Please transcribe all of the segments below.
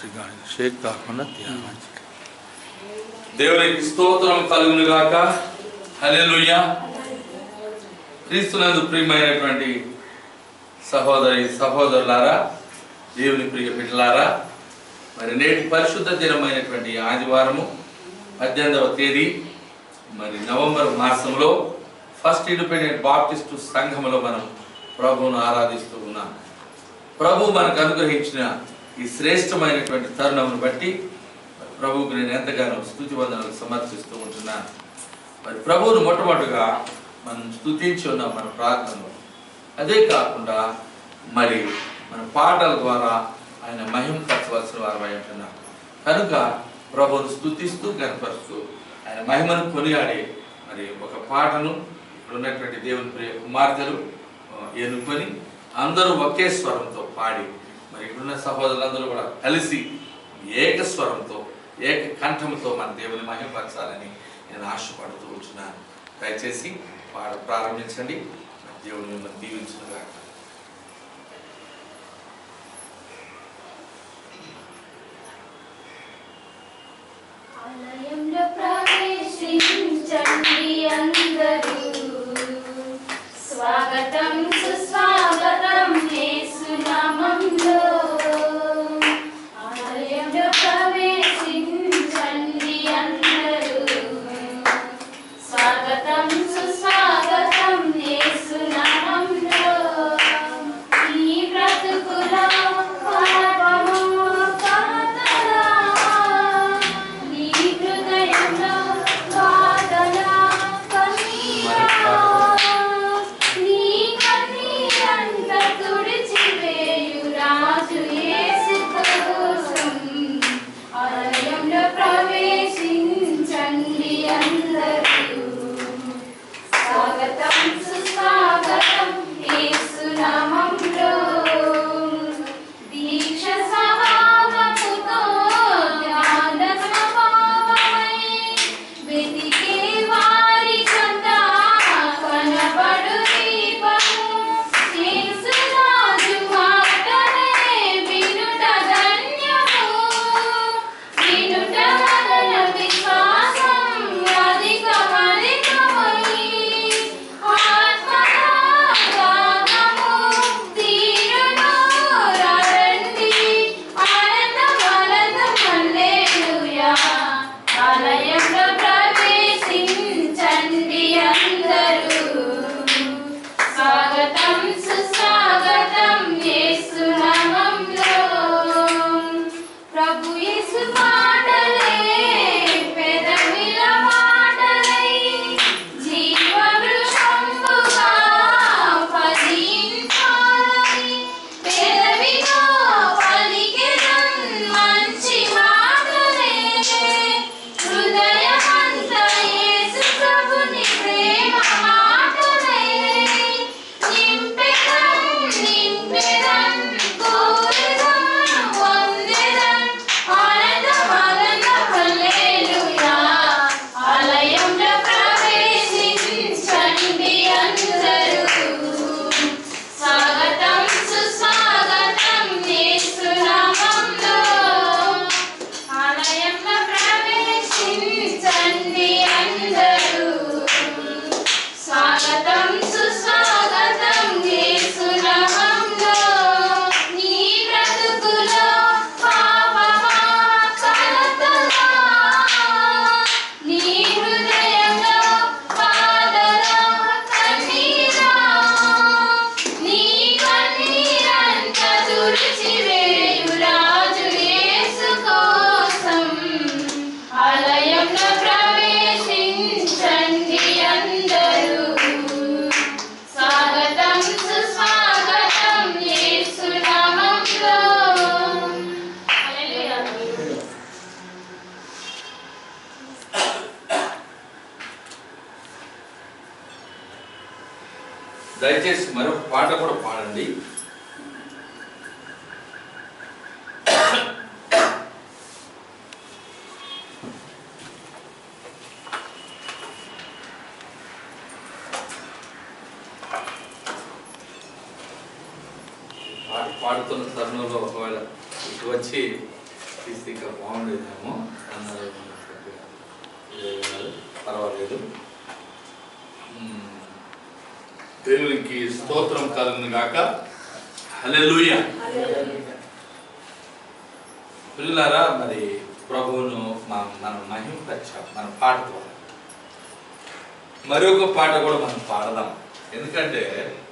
శ్రీకాంత్ షేక్ కాకుండా ధ్యానం దేవునికి స్తోత్రం కలుగును గాక హల్లెలూయా క్రీస్తునందు ప్రియమైనటువంటి సహోదరి సహోదరులారా దేవుని ప్రియ బిడ్డలారా మరి నేటి పరిశుద్ధ దినమైనటువంటి ఆదివారము పద్దెనిమిదవ తేదీ మరి నవంబర్ మాసంలో ఫస్ట్ ఇండిపెండెంట్ బాప్టిస్టు సంఘములో మనం ప్రభువును ఆరాధిస్తూ ఉన్నాం ప్రభు మనకు అనుగ్రహించిన ఈ శ్రేష్టమైనటువంటి తరుణమును బట్టి ప్రభువుకు నేను ఎంతగానో స్థుతి వందనలు సమర్పిస్తూ ఉంటున్నాను మరి ప్రభువును మొట్టమొదటిగా మనం స్థుతించి ఉన్నాం మన ప్రార్థనలో అదే కాకుండా మరి మన పాటల ద్వారా ఆయన మహిమ పరచవలసిన వారు అయి ఉంటున్నాం కనుక ప్రభువును స్థుతిస్తూ గనపరుస్తూ ఆయన మహిమను కొనియాడి మరి ఒక పాటను ఇక్కడ ఉన్నటువంటి దేవుని ప్రియ కుమార్తెలు ఆ, ఎన్నుకొని అందరూ ఒకే స్వరంతో పాడి మరి ఇక్కడున్న సహోదరులందరూ కూడా కలిసి ఏక స్వరంతో ఏక కంఠంతో మన దేవుని మహిమపరచాలని నేను ఆశపడుతూ ఉంటున్నాను దయచేసి పాడ ప్రారంభించండి దేవుని మిమ్మల్ని దీవించునుగా ఆలయంలో ప్రవేశించండి అందరూ స్వాగతం సుస్వాగతం యేసునామంలో ఆలయంలో ప్రవేశించండి అందరూ స్వాగతం సుస్వాగతం యేసునామంలో ఈ బ్రతుకులో పాపము కలతలా నీ హృదయంలో బాధల కన్నీరా నీ కన్నీరంత తుడిచివేయు రాజు యేసు కోసం ఆలయంలో ప్రవేశించండి అందరూ స్వాగతం సుస్వాగతం యేసునామంలో దీక్ష సమాగముతో ధ్యాన స్వభావమై వెతికే వారి చెంత కనబడు దీపము యేసురాజు మాటనే వినుట ధన్యము వినుట వలన విశ్వాసం అధికమధికమై ఆత్మరాగము తీరును రండి ఆనందం ఆనందం హల్లెలూయా ఆలయంలో ప్రవేశించండి అందరూ స్వాగతం సుస్వాగతం యేసునామంలో ప్రభు యేసు మాటలే పెదవిల మాటలై జీవవృక్షంబుగా ఫలించాలని పెదవితో పలికెదన్ మంచి మాటలే హృదయమంతా యేసు ప్రభుని ప్రేమ మాటలే నింపెదన్ నింపెదన్ కోరెదన్ పొందెదన్ ఆనందం ఆనందం హల్లెలూయా ఆలయంలో ప్రవేశించండి అందరూ స్వాగతం సుస్వాగతం యేసునామంలో ఆలయంలో ప్రవేశించండి అందరూ స్వాగతం సుస్వాగతం యేసునామంలో నీ బ్రతుకులో పాపమా కలతలా నీ హృదయంలో బాధల కన్నీరా నీ కన్నీరంత తుడిచివేయు రాజు యేసు కోసం ఆలయంలో ప్రవేశించండి అందరూ స్వాగతం సుస్వాగతం యేసునామంలో హల్లెలూయా దయచేసి మరొక పాట కూడా పాడండి పాట పాడుతున్న తరుణంలో ఒకవేళ ఇటు వచ్చి తీస్తే ఇంకా బాగుండేదేమో అన్నారు ఇదే కాదు, పర్వాలేదు మ్మ్. దేవునికి స్తోత్రం కలను గాక హల్లెలూయా పిల్లలారా మరి ప్రభువును మా- మనం మహింపరిచాం మన పాట ద్వారా మరొక పాట కూడా మనం పాడదాం ఎందుకంటే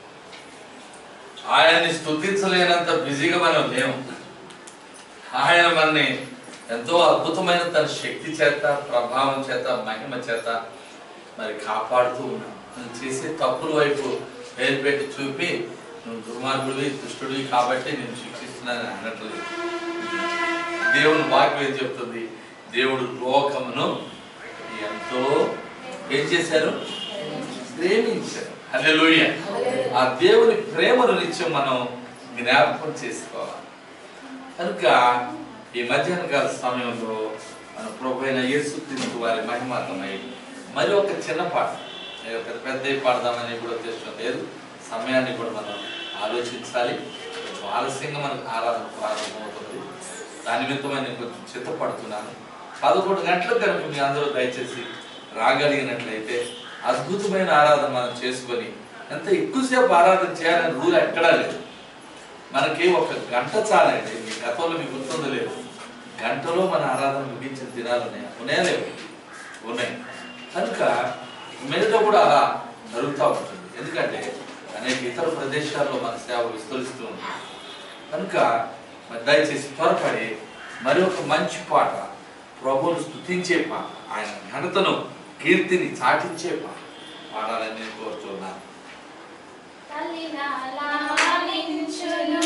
ఆయన్ని స్తుతించలేనంత బిజీగా మనం లేము ఆయన మనని ఎంతో అద్భుతమైన తన శక్తి చేత ప్రభావం చేత మహిమ చేత మరి కాపాడుతూ ఉన్నాం నువ్వు చేసే తప్పుల వైపు వేలు పెట్టి చూపి నువ్వు దుర్మార్గుడివి దుష్టుడివి కాబట్టి నేను శిక్షిస్తున్నానని అనట్లేదు దేవుని వాక్యం ఏం చెప్తుంది దేవుడు లోకమును ఎంతో ఏం చేశారు ప్రేమించారు హల్లెలూయా ఆ దేవుని ప్రేమను నిత్యం మనం జ్ఞాపకం చేసుకోవాలి కనుక ఈ మధ్యాహ్న కాల సమయంలో మన ప్రభు అయిన యేసుక్రీస్తు వారి మహిమాతమై మరి ఒక చిన్న పాట నేను పెద్ద పెద్ద పాడదామని కూడా ఉద్దేశం లేదు సమయాన్ని కూడా మనం ఆలోచించాలి కొంచెం ఆలస్యంగా మనకు ఆరాధన ప్రారంభమవుతుంది దాని నిమిత్తమై నేను కొంచెం చిత్తపడుతున్నాను పదకొండు గంటలకు కనుక మీ అందరూ దయచేసి రాగలిగినట్లయితే అద్భుతమైన ఆరాధన మనం చేసుకొని ఎంత ఎక్కువసేపు ఆరాధన చేయాలని రూల్ ఎక్కడా లేదు మనకి ఒక గంట చాలండి మీ గతంలో మీకు గుర్తుందో లేదు గంటలో మన ఆరాధన ముగించిన దినాలు ఉన్నాయి ఉన్నాయా లేవు ఉన్నాయి కనుక మీదట కూడా అలా జరుగుతూ ఉంటుంది ఎందుకంటే అనేక ఇతర ప్రదేశాల్లో మన సేవ విస్తరిస్తూ ఉంది కనుక మరి దయచేసి త్వరపడి మరి ఒక మంచి పాట ప్రభువును స్తుతించే పాట ఆయన ఘనతను కీర్తిని చాటించే పాట పాడాలని నేను కోరుతున్నాను తల్లిలా లాలించును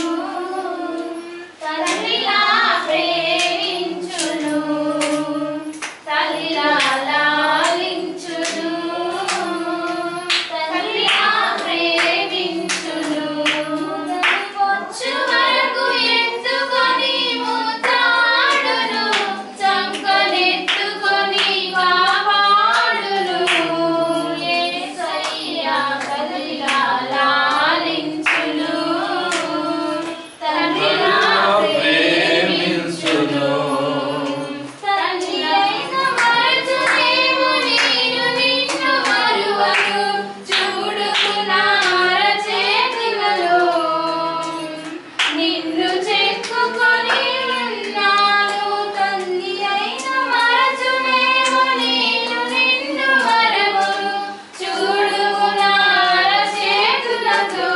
తల్లిలా ప్రేమించును తల్లిలా లాలించును తల్లిలా ప్రేమించును వచ్చు వరకు ఎత్తుకొని ముద్దాడును చంకనెత్తుకొని కాపాడును యేసయ్యా తల్లిలా లాలించును తల్లిలా ప్రేమించును తండ్రి అయిన మరచునేమో నేను నిన్ను మరువను చూడుకు నా అరచేతులలో నిన్ను చెక్కుకొని ఉన్నాను తండ్రి అయిన మరచునేమో నేను నిన్ను మరువను చూడుకు నా అరచేతులతో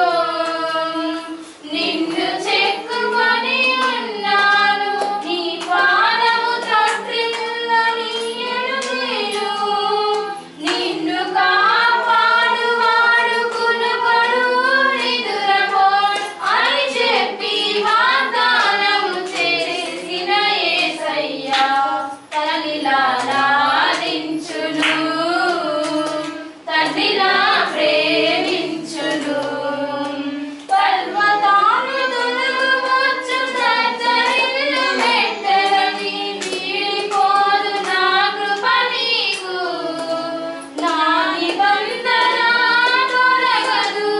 నిన్ను చెక్కుకొని ఉన్నాను నీ పాదము త్రొట్టిల్లనీయను నేను నిన్ను కాపాడువాడు కునుకొడు నిదురపోడు అని చెప్పి వాగ్దానము చేసిన యేసయ్యా తల్లిలా లాలించును తండ్రిలా ప్రేమించును పర్వతాలు తొలగవచ్చు దద్దరిల్లు మెట్టలని వీడిపోదు నా కృప నీకు నా నిబంధన తొలగదు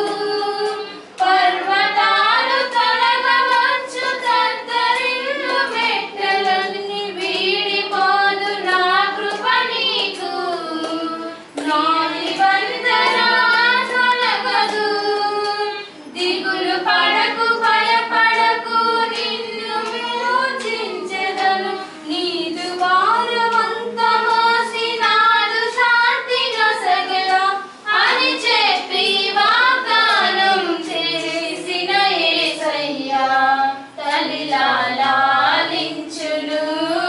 పర్వతాలు తొలగవచ్చు దద్దరిల్లు మెట్టలని వీడిపోదు నా కృప నీకు నా నిబంధన తొలగదు దిగులు పడకు భయపడకు నిన్ను విమోచించెదను నీదు భారమంత మోసినాదు శాంతిగా సగల అని చెప్పి వాగ్దానం చేసిన యేసయ్యా తల్లిలా లాలించును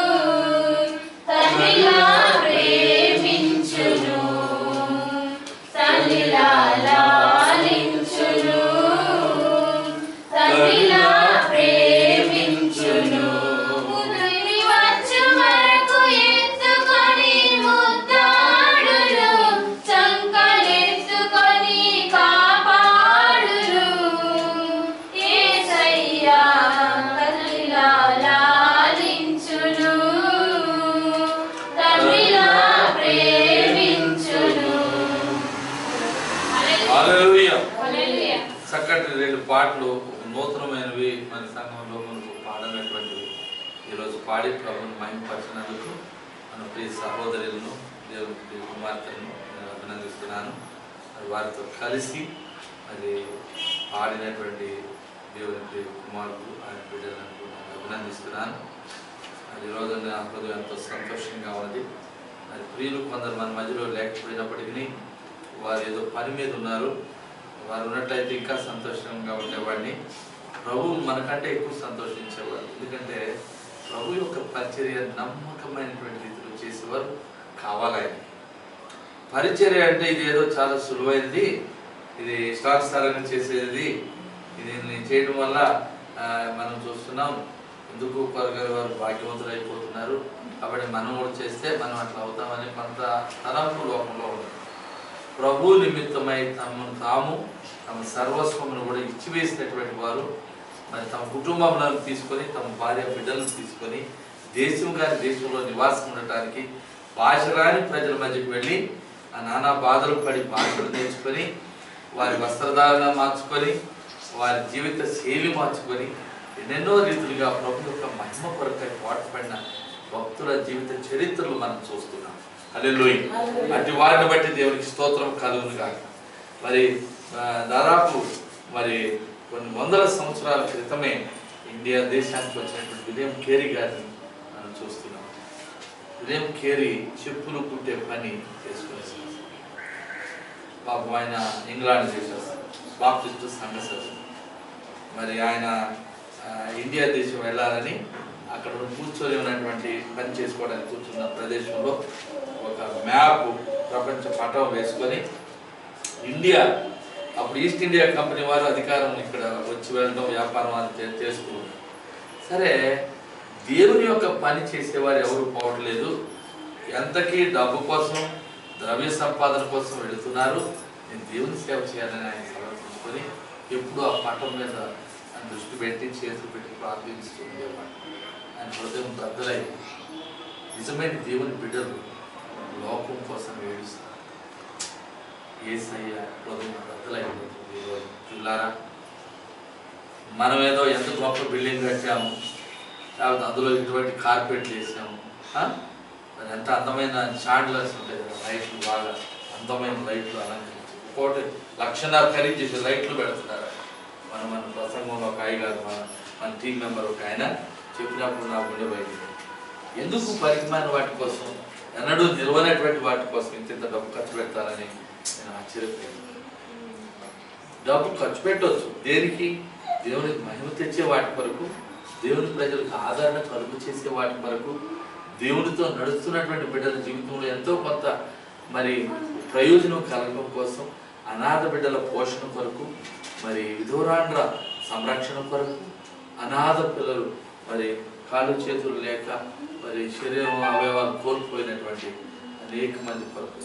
తల్లిలా ప్రేమించును తల్లిలా లాలించును తల్లిలా ప్రేమించును ముదిరి వచ్చు వరకు ఎత్తుకొని ముద్దాడును చంకలెత్తుకొని కాపాడును యేసయ్యా తల్లిలా లాలించును తల్లిలా ప్రేమించును హల్లెలూయా హల్లెలూయా చక్కటి రెండు పాటలు నూతనమైనవి మన సంఘంలో మనకు పాడనటువంటివి ఈరోజు పాడి ప్రభుని మహిమపరిచినందుకు మన ప్రియ సహోదరులను దేవుని ప్రియ కుమార్తెలను నేను అభినందిస్తున్నాను మరి వారితో కలిసి మరి పాడినటువంటి దేవుని ప్రియ కుమారుడు ఆయన బిడ్డలను నేను అభినందిస్తున్నాను మరి ఈరోజు నా హృదయం ఎంతో సంతోషంగా ఉన్నది మరి ప్రియులు కొందరు మన మధ్యలో లేకపోయినప్పటికీ వారు ఏదో పని మీద ఉన్నారు వారు ఉన్నట్లయితే ఇంకా సంతోషంగా ఉండేవాడిని ప్రభు మనకంటే ఎక్కువ సంతోషించేవాడు ఎందుకంటే ప్రభు యొక్క పరిచర్య నమ్మకమైనటువంటి రీతిలో చేసేవారు కావాలని పరిచర్య అంటే ఇది ఏదో చాలా సులువైనది ఇది ఇష్టానుసారంగా చేసేది ఇది నేను చేయడం వల్ల ఆ, మనం చూస్తున్నాం ఎందుకు కొరగారు వారు భాగ్యవంతులు అయిపోతున్నారు కాబట్టి మనం కూడా చేస్తే మనం అట్లా అవుతామని కొంత తలంపు లోకంలో ఉంది ప్రభు నిమిత్తమై తమను తాము తమ సర్వస్వమును కూడా ఇచ్చివేసినటువంటి వారు మరి తమ కుటుంబములను తీసుకొని తమ భార్య బిడ్డలను తీసుకొని దేశం కాని దేశంలో నివాసం ఉండటానికి భాష రాని ప్రజల మధ్యకు వెళ్ళి ఆ నానా బాధలు పడి భాషలు నేర్చుకొని వారి వస్త్రధారణ మార్చుకొని వారి జీవిత శైలి మార్చుకొని ఎన్నెన్నో రీతులుగా ప్రభు యొక్క మహిమ కొరకై పాటుపడిన భక్తుల జీవిత చరిత్రలు మనం చూస్తున్నాం హల్లెలూయా అటు వారిని బట్టి దేవునికి స్తోత్రం కలుగును కాక మరి ఆ, దాదాపు మరి కొన్ని వందల సంవత్సరాల క్రితమే ఇండియా దేశానికి వచ్చినటువంటి విలియం కేరీ గారిని మనం చూస్తున్నాం విలియం కేరీ చెప్పులు కుట్టే పని చేసుకునేసారు పాపం ఆయన ఇంగ్లాండ్ దేశం బాప్టిస్ట్ సంఘ సభ్యుడు మరి ఆయన ఆ, ఇండియా దేశం వెళ్ళాలని అక్కడ కూర్చొని ఉన్నటువంటి పని చేసుకోవడానికి కూర్చున్న ప్రదేశంలో ఒక మ్యాప్ ప్రపంచ పటం వేసుకొని ఇండియా అప్పుడు ఈస్ట్ ఇండియా కంపెనీ వారు అధికారం ఇక్కడ వచ్చి వెళ్ళడం వ్యాపారం అది చే- చేస్తూ ఉన్నారు. సరే దేవుని యొక్క పని చేసేవారు ఎవరు పోవట్లేదు ఎంతకీ డబ్బు కోసం ద్రవ్య సంపాదన కోసం వెళుతున్నారు నేను దేవుని సేవ చేయాలని ఆయన సమర్పించుకొని ఎప్పుడు ఆ పట్టం మీద ఆయన దృష్టి పెట్టి చేతులు పెట్టి ప్రార్థిస్తూ ఉండేవాడు ఆయన హృదయం బద్దలై నిజమైన దేవుని బిడ్డలు లోకం కోసం ఏడుస్తారు ఏసయ్య హృదయం బద్దలైపోతుంది ఈరోజు పిల్లారా మనం ఏదో ఎంత గొప్ప బిల్డింగ్ కట్టాము లేకపోతే అందులో ఇటువంటి కార్పెట్లు వేసాము ఆ? మరి ఎంత అందమైన చాండ్లర్స్ ఉంటాయి కదా లైట్లు బాగా అందమైన లైట్లు అలంకరించి ఒక్కోటి లక్షన్నర ఖరీదు చేసే లైట్లు పెడుతున్నారు మన మన ప్రసంగంలో ఒక అయ్యగారు మన మన టీం మెంబర్ ఒక ఆయన చెప్పినప్పుడు నా గుండె బయట ఎందుకు పరిమాణ వాటి కోసం ఎన్నడూ నిలవనటువంటి వాటి కోసం ఇంత ఇంత డబ్బు ఖర్చు పెడతారని నేను ఆశ్చర్యపోయాను డబ్బు ఖర్చు పెట్టవచ్చు దేనికి దేవునికి మహిమ తెచ్చే వాటి కొరకు దేవుని ప్రజలకు ఆదరణ కలుగు చేసే వాటి కొరకు దేవునితో నడుస్తున్నటువంటి బిడ్డల జీవితంలో ఎంతో కొంత మరి ప్రయోజనం కలగడం కోసం అనాథ బిడ్డల పోషణ కొరకు మరి విధురాండ్ర సంరక్షణ కొరకు అనాథ పిల్లలు మరి కాళ్ళు చేతులు లేక మరి శరీరం అవయవాలు కోల్పోయినటువంటి అనేక మంది కొరకు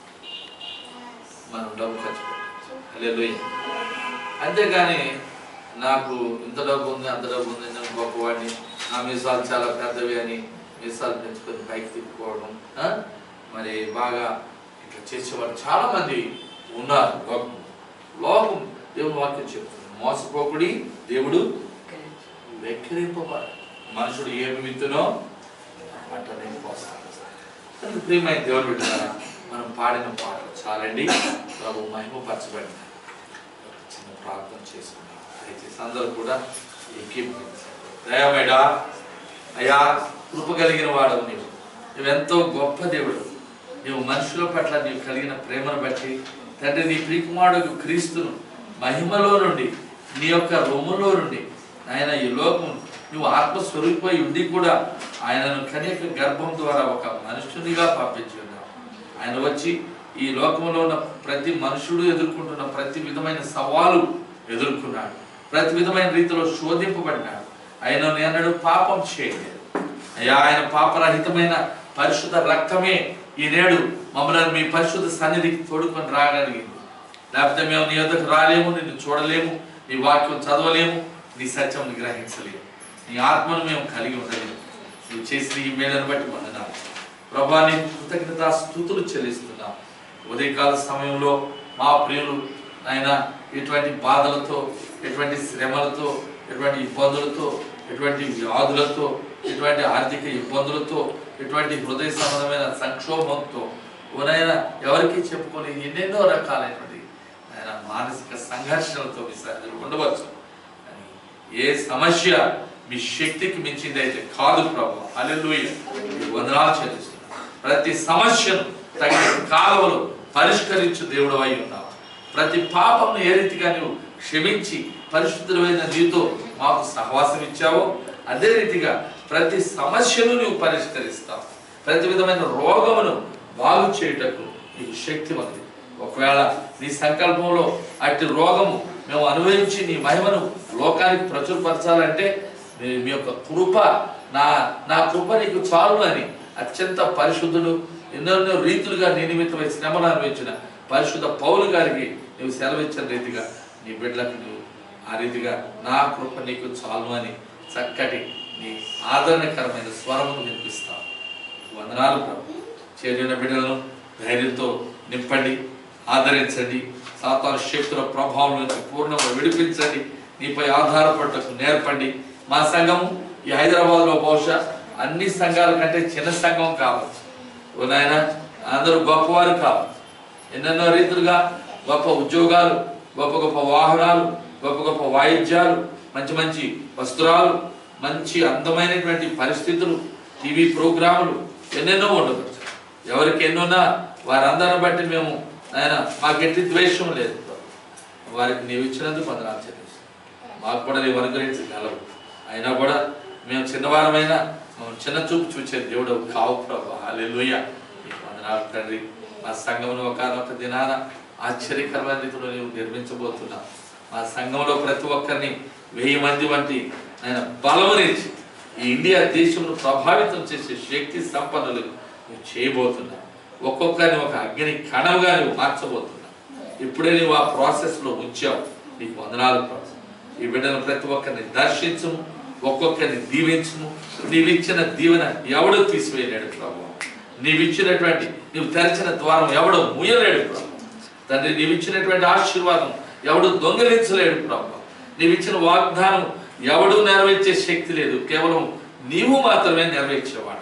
మనం డబ్బు ఖర్చు పెట్టాలి అంతేగాని నాకు ఇంత డబ్బు ఉంది అంత డబ్బు ఉంది నేను గొప్పవాడిని నా మీసాలు చాలా పెద్దవి అని మీసాలు పెంచుకొని పైకి తిప్పుకోవడం ఆ? మరి బాగా ఇట్లా చేసేవాళ్ళు చాలా మంది ఉన్నారు లోకం లోకం దేవుని వాక్యం చెప్తుంది మోసపోకుడి దేవుడు వెక్కిరింపబడు మనుషుడు ఏమి విత్తునో పంటనే పోస్తాడు కనుక ప్రియమైన దేవుడు బిడ్డలారా మనం పాడిన పాటలు చాలండి ప్రభు మహిమపరచబడింది ఒక చిన్న ప్రార్థన చేసుకున్నాం దయచేసి అందరూ కూడా దయమేడా అయ్యా కృప కలిగిన వాడవు నీవు నువ్వెంతో గొప్ప దేవుడు నీవు మనుషుల పట్ల నీవు కలిగిన ప్రేమను బట్టి తండ్రి నీ ప్రియకుమారుడు క్రీస్తును మహిమలో నుండి నీ యొక్క రొమ్ములో నుండి ఆయన ఈ లోకం నువ్వు ఆత్మస్వరూపై ఉండి కూడా ఆయనను కనేక గర్భం ద్వారా ఒక మనుషునిగా పంపించి ఉన్నావు ఆయన వచ్చి ఈ లోకంలో ఉన్న ప్రతి మనుషుడు ఎదుర్కొంటున్న ప్రతి విధమైన సవాలు ఎదుర్కొన్నాడు ప్రతి విధమైన రీతిలో శోధింపబడినాడు ఆయన నేనడు పాపం చేయలేదు అయ్యా ఆయన పాపరహితమైన పరిశుద్ధ రక్తమే ఈ నేడు మమ్మల్ని మీ పరిశుద్ధ సన్నిధికి తోడుకొని రాగలిగింది లేకపోతే మేము నీ వద్దకు రాలేము నిన్ను చూడలేము నీ వాక్యం చదవలేము నీ సత్యం గ్రహించలేము నీ ఆత్మను మేము కలిగి ఉండలేము నువ్వు చేసిన ఈ మేళను బట్టి వందనాలు ప్రభా నీ కృతజ్ఞత స్థుతులు చెల్లిస్తున్నాం ఉదయకాల సమయంలో మా ప్రియులు ఆయన ఎటువంటి బాధలతో ఎటువంటి శ్రమలతో ఎటువంటి ఇబ్బందులతో ఎటువంటి వ్యాధులతో ఎటువంటి ఆర్థిక ఇబ్బందులతో ఎటువంటి హృదయ సంబంధమైన సంక్షోభంతో ఓనైనా ఎవరికి చెప్పుకొని ఎన్నెన్నో రకాలైనటువంటి ఆయన మానసిక సంఘర్షణలతో మీ సన్నిధిలో ఉండవచ్చు కానీ ఏ సమస్య మీ శక్తికి మించింది అయితే కాదు ప్రభు హల్లెలూయా మీకు వందనాలు చెల్లిస్తున్నాను ప్రతి సమస్యను తగిన కాలంలో పరిష్కరించు దేవుడు అయి ఉన్నావు ప్రతి పాపంను ఏ రీతిగా నువ్వు క్షమించి పరిశుద్ధమైన నీతో మాకు సహవాసం ఇచ్చావో అదే రీతిగా ప్రతి సమస్యను నువ్వు పరిష్కరిస్తావు ప్రతి విధమైన రోగమును బాగు చేయుటకు నీకు శక్తి ఉంది ఒకవేళ నీ సంకల్పంలో అట్టి రోగము మేము అనుభవించి నీ మహిమను లోకానికి ప్రచురపరచాలంటే మీ మీ యొక్క కృప నా నా కృప నీకు చాలు అని అత్యంత పరిశుద్ధుడు ఎన్నెన్నో రీతులుగా నీ నిమిత్తమై శ్రమను అనుభవించిన పరిశుద్ధ పౌలు గారికి నువ్వు సెలవిచ్చిన రీతిగా నీ బిడ్డలకు నువ్వు ఆ రీతిగా నా కృప నీకు చాలు అని చక్కటి నీ ఆదరణకరమైన స్వరమును వినిపిస్తావు వందనాలు ప్రభు చేరిన బిడ్డలను ధైర్యంతో నింపండి ఆదరించండి సాతాను శక్తుల ప్రభావం నుంచి పూర్ణంగా విడిపించండి నీపై ఆధారపడటకు నేర్పండి మా సంఘము ఈ హైదరాబాద్లో బహుశా అన్ని సంఘాల కంటే చిన్న సంఘం కావచ్చు ఓ నాయన అందరూ గొప్పవారు కావచ్చు ఎన్నెన్నో రీతులుగా గొప్ప ఉద్యోగాలు గొప్ప గొప్ప వాహనాలు గొప్ప గొప్ప వాయిద్యాలు మంచి మంచి వస్త్రాలు మంచి అందమైనటువంటి పరిస్థితులు టీవీ ప్రోగ్రాములు ఎన్నెన్నో ఉండవచ్చు ఎవరికి ఎన్నున్నా వారందరిని బట్టి మేము ఆయన మాకు ఎట్టి ద్వేషం లేదు వారికి నీవు ఇచ్చినందుకు వందనాలు చెల్లిస్తాం మాకు కూడా నీవు అనుగ్రహించగలవు అయినా కూడా మేము చిన్నవారమైనా మేము చిన్న చూపు చూసే దేవుడు కావు ప్రభు హాలెలుయ నీకు వందనాలు తండ్రి మా సంఘంలో ఒకనొక దినాన ఆశ్చర్యకరమైన రీతిలో నీవు నిర్మించబోతున్నావు మా సంఘంలో ప్రతి ఒక్కరిని వెయ్యి మంది వంటి ఆయన బలమనిచ్చి ఈ ఇండియా దేశంలో ప్రభావితం చేసే శక్తి సంపన్నులు నువ్వు చేయబోతున్నావు ఒక్కొక్కరిని ఒక అగ్ని కణంగా నువ్వు మార్చబోతున్నావు ఇప్పుడే నువ్వు ఆ ప్రాసెస్లో ఉంచావు నీకు వందనాలు ప్రభు ఈ బిడ్డను ప్రతి ఒక్కరిని దర్శించుము ఒక్కొక్కరిని దీవించుము నీవిచ్చిన దీవెన ఎవడు తీసివేయలేడు ప్రభు నీవిచ్చినటువంటి నీవు తెరిచిన ద్వారం ఎవడు ముయ్యలేడు ప్రభు తండ్రి నీవిచ్చినటువంటి ఆశీర్వాదం ఎవడు దొంగలించలేడు ప్రభు నీవిచ్చిన వాగ్దానం ఎవడు నెరవేర్చే శక్తి లేదు కేవలం నీవు మాత్రమే నెరవేర్చేవాడు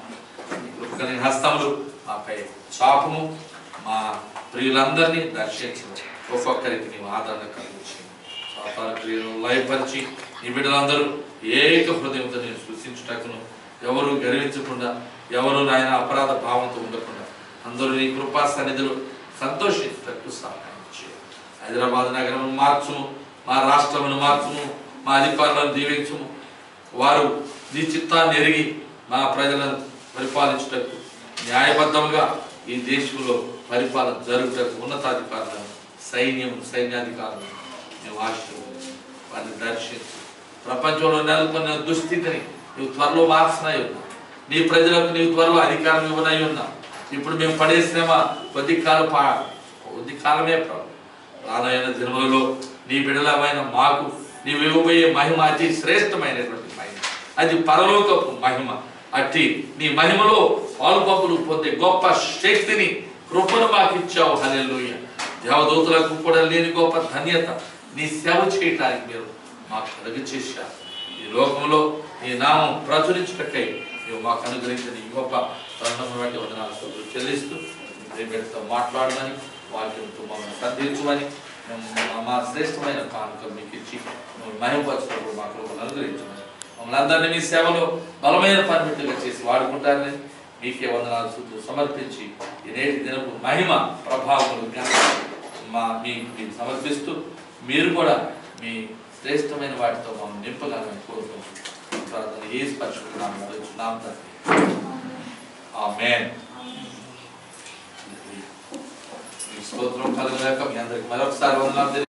కృపగలిగిన హస్తములు మాపై చాపము మా ప్రియులందరినీ దర్శించు ఒక్కొక్కరికి నీవు ఆదరణ కలిగించి సాతాన క్రియలను లయపరిచి ఈ బిడ్డలందరూ ఏక హృదయంతో నేను సృష్టించుటకును ఎవరు గర్వించకుండా ఎవరు నాయన అపరాధ భావంతో ఉండకుండా అందరూ నీ కృపా సన్నిధిలో సంతోషించుటకు సహాయం చేయి హైదరాబాద్ నగరం మార్చుము మా రాష్ట్రమును మార్చుము మా అధికారులను దీవించుము వారు నీ చిత్తాన్ని ఎరిగి మా ప్రజలను పరిపాలించుటకు న్యాయబద్ధంగా ఈ దేశంలో పరిపాలన జరుగుటకు ఉన్నతాధికారులను సైన్యం సైన్యాధికారులను మేము ఆశీర్వదించు వారిని దర్శించు ప్రపంచంలో నెలకొన్న దుస్థితిని నువ్వు త్వరలో మార్చనై ఉన్నావు నీ ప్రజలకు నీవు త్వరలో అధికారం ఇవ్వనై ఉన్నావు ఇప్పుడు మేము పడే శ్రమ కొద్ది కాలం పా కొద్ది కాలమే ప్రభు రానైన దినములలో నీ బిడలమైన మాకు నీవు ఇవ్వబోయే మహిమ అతి శ్రేష్టమైనటువంటి మహిమ అది పరలోకపు మహిమ అట్టి నీ మహిమలో పాలు పంపులు పొందే గొప్ప శక్తిని కృపను మాకు ఇచ్చావు హల్లెలూయ దేవదూతలకు కూడా లేని గొప్ప ధన్యత నీ సేవ చేయటానికి మీరు మాకు కలుగ చేశారు ఈ లోకంలో నీ నామం ప్రచురించుటకై నువ్వు మాకు అనుగ్రహించిన ఈ గొప్ప తరుణం బట్టి వదనాలు చెల్లిస్తూ ప్రేమతో మాట్లాడమని వాక్యంతో మమ్మల్ని సంధించమని మేము మా శ్రేష్టమైన కానుక మీకు ఇచ్చి మమ్మల్ని మహిమపరచుకున్నప్పుడు మా కృపను అనుగ్రహించమని మమ్మల్ని అందరినీ మీ సేవలో బలమైన పనిమిట్టుగా చేసి వాడుకుంటారని మీకే వందనాలు చూస్తూ సమర్పించి ఈ నేటి దినపు మహిమ ప్రభావములు ఘనత మా మీ మీకు సమర్పిస్తూ మీరు కూడా మీ శ్రేష్టమైన వాటితో మమ్మల్ని నింపగలని కోరుకుంటున్నాం ప్రార్థన ఏ స్పర్శకున్నాము నామ ఆమెన్ స్తోత్రం కలుగుగాక మీ అందరికి మరొకసారి వందనాలు తెలియ-